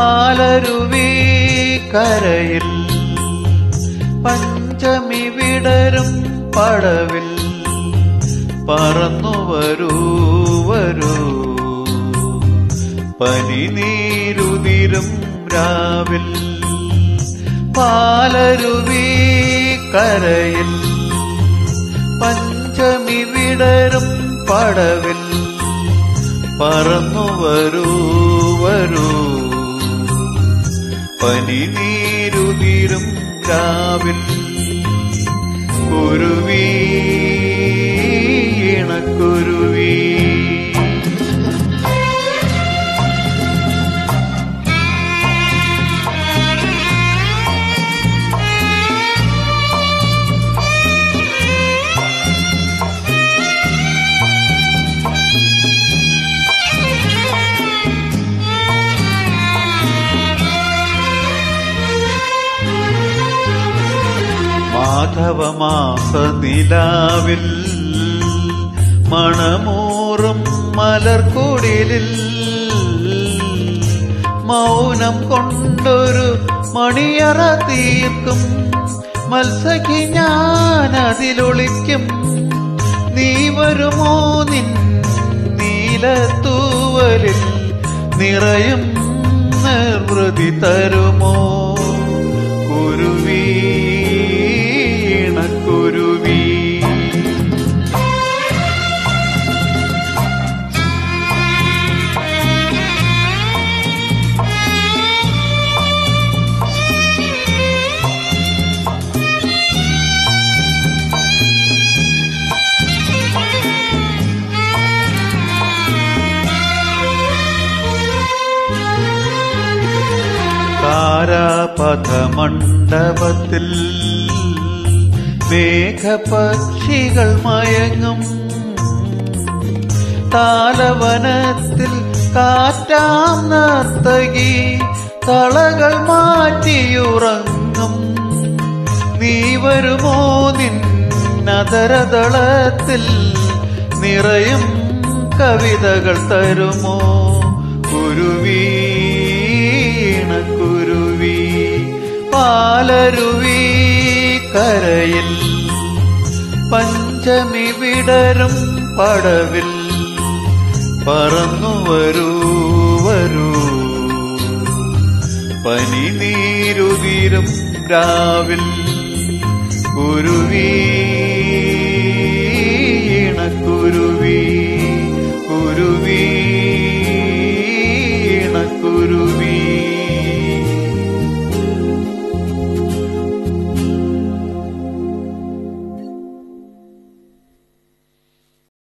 പാലരുവി കരയിൽ പഞ്ചമി വിടരും പടവിൽ പറന്നു വരൂ വരൂ പനിനീരുതിരും രാവിൽ പാലരുവി കരയിൽ പഞ്ചമി വിടരും പടവിൽ പറന്നു വരൂ വരൂ പനിനീരുതിരും രാവിൽ കുരുവി ഇണക്കുരുവി മാധവമാസ നിലാവിൽ മണമൂറും മലർക്കുടിലിൽ മൗനം കൊണ്ടൊരു മണിയറ തീർക്കും മത്സഖി ഞാൻ അതിലൊളിക്കും നീ വരുമോ നിൻ നീലത്തൂവലിൽ നിറയും നിർവൃതി തരുമോ കുരുവി ഇണക്കുരുവി താരാപഥമണ്ഡപത്തിൽ മേഘപക്ഷികൾ മയങ്ങും താലവനത്തിൽ കാറ്റാം നർത്തകി തളകൾ മാറ്റിയുറങ്ങും നീ വരുമോ നിൻ നദരതളത്തിൽ നിറയും കവിതകൾ തരുമോ കുരുവീണക്കുരുവി പാലരുവി കരയിൽ പഞ്ചമി വിടരും പടവിൽ പറന്നു വരൂ വരൂ പനിനീരുതിരും രാവിൽ കുരുവീ